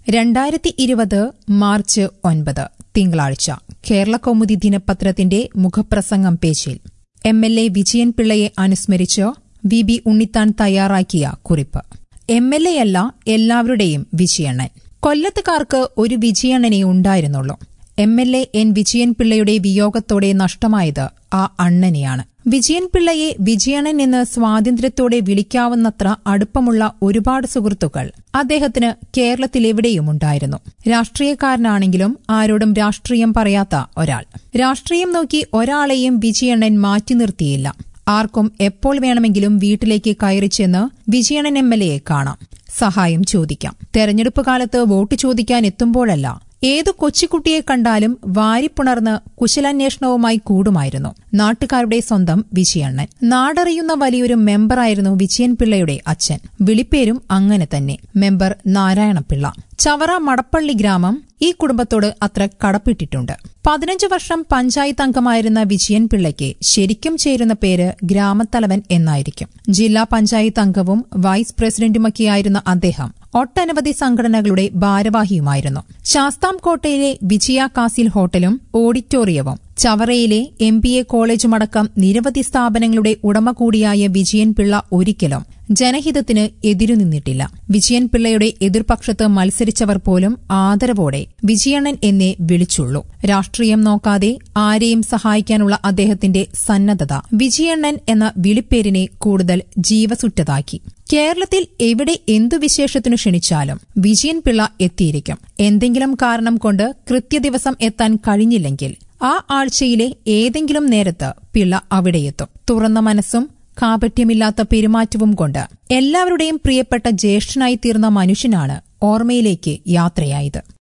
രണ്ടായിരത്തി ഇരുപത് മാർച്ച് ഒൻപത് തിങ്കളാഴ്ച കേരളകൗമുദി ദിനപത്രത്തിന്റെ മുഖപ്രസംഗം പേജിൽ M L A Vijayan Pillai അനുസ്മരിച്ച് വി ബി ഉണ്ണിത്താൻ തയ്യാറാക്കിയ കുറിപ്പ് എം എൽ എ അല്ല എല്ലാവരുടെയും വിജയണ്ണൻ കൊല്ലത്തുകാർക്ക് ഒരു വിജയണ്ണനെ ഉണ്ടായിരുന്നുള്ളൂ M L A N Vijayan പിള്ളയുടെ വിയോഗത്തോടെ നഷ്ടമായത് ആ അണ്ണനെയാണ് വിജയൻ പിള്ളയെ വിജയണ്ണൻ എന്ന് സ്വാതന്ത്ര്യത്തോടെ വിളിക്കാവുന്നത്ര അടുപ്പമുള്ള ഒരുപാട് സുഹൃത്തുക്കൾ അദ്ദേഹത്തിന് കേരളത്തിലെവിടെയുമുണ്ടായിരുന്നു രാഷ്ട്രീയക്കാരനാണെങ്കിലും ആരോടും രാഷ്ട്രീയം പറയാത്ത ഒരാൾ രാഷ്ട്രീയം നോക്കി ഒരാളെയും വിജയണ്ണൻ മാറ്റി നിർത്തിയില്ല ആർക്കും എപ്പോൾ വേണമെങ്കിലും വീട്ടിലേക്ക് കയറിച്ചെന്ന് വിജയണ്ണൻ എം എൽ എയെ കാണാം സഹായം ചോദിക്കാം തെരഞ്ഞെടുപ്പ് കാലത്ത് വോട്ട് ചോദിക്കാൻ എത്തുമ്പോഴല്ല ഏതു കൊച്ചിക്കുട്ടിയെ കണ്ടാലും വാരിപ്പുണർന്ന് കുശലാന്വേഷണവുമായി കൂടുമായിരുന്നു നാട്ടുകാരുടെ സ്വന്തം വിജയണ്ണൻ നാടറിയുന്ന വലിയൊരു മെമ്പറായിരുന്നു വിജയൻ പിള്ളയുടെ അച്ഛൻ വിളിപ്പേരും അങ്ങനെ തന്നെ മെമ്പർ നാരായണപിള്ള ചവറ മടപ്പള്ളി ഗ്രാമം ഈ കുടുംബത്തോട് അത്ര കടപ്പെട്ടിട്ടുണ്ട് പതിനഞ്ച് വർഷം പഞ്ചായത്ത് അംഗമായിരുന്ന വിജയൻ പിള്ളയ്ക്ക് ശരിക്കും ചേരുന്ന പേര് ഗ്രാമത്തലവൻ എന്നായിരിക്കും ജില്ലാ പഞ്ചായത്ത് അംഗവും വൈസ് പ്രസിഡന്റുമൊക്കെയായിരുന്ന അദ്ദേഹം ഒട്ടനവധി സംഘടനകളുടെ ഭാരവാഹിയുമായിരുന്നു ശാസ്താംകോട്ടയിലെ വിജയ കാസിൽ ഹോട്ടലും ഓഡിറ്റോറിയവും ചവറയിലെ എം ബി എ കോളേജുമടക്കം നിരവധി സ്ഥാപനങ്ങളുടെ ഉടമ കൂടിയായ വിജയൻ പിള്ള ഒരിക്കലും ജനഹിതത്തിന് എതിരു നിന്നിട്ടില്ല വിജയൻ പിള്ളയുടെ എതിർപക്ഷത്ത് മത്സരിച്ചവർ പോലും ആദരവോടെ വിജയണ്ണൻ എന്നേ വിളിച്ചുള്ളൂ രാഷ്ട്രീയം നോക്കാതെ ആരെയും സഹായിക്കാനുള്ള അദ്ദേഹത്തിന്റെ സന്നദ്ധത വിജയണ്ണൻ എന്ന വിളിപ്പേരിനെ കൂടുതൽ ജീവസുറ്റതാക്കി കേരളത്തിൽ എവിടെ എന്തു വിശേഷത്തിനു ക്ഷണിച്ചാലും വിജയൻ പിള്ള എത്തിയിരിക്കും എന്തെങ്കിലും കാരണം കൊണ്ട് കൃത്യദിവസം എത്താൻ കഴിഞ്ഞില്ലെങ്കിൽ ആ ആഴ്ചയിലെ ഏതെങ്കിലും നേരത്ത് പിള്ള അവിടെയെത്തും തുറന്ന മനസ്സും കാപട്യമില്ലാത്ത പെരുമാറ്റവും കൊണ്ട് എല്ലാവരുടെയും പ്രിയപ്പെട്ട ജ്യേഷ്ഠനായി തീർന്ന മനുഷ്യനാണ് ഓർമ്മയിലേക്ക് യാത്രയായത്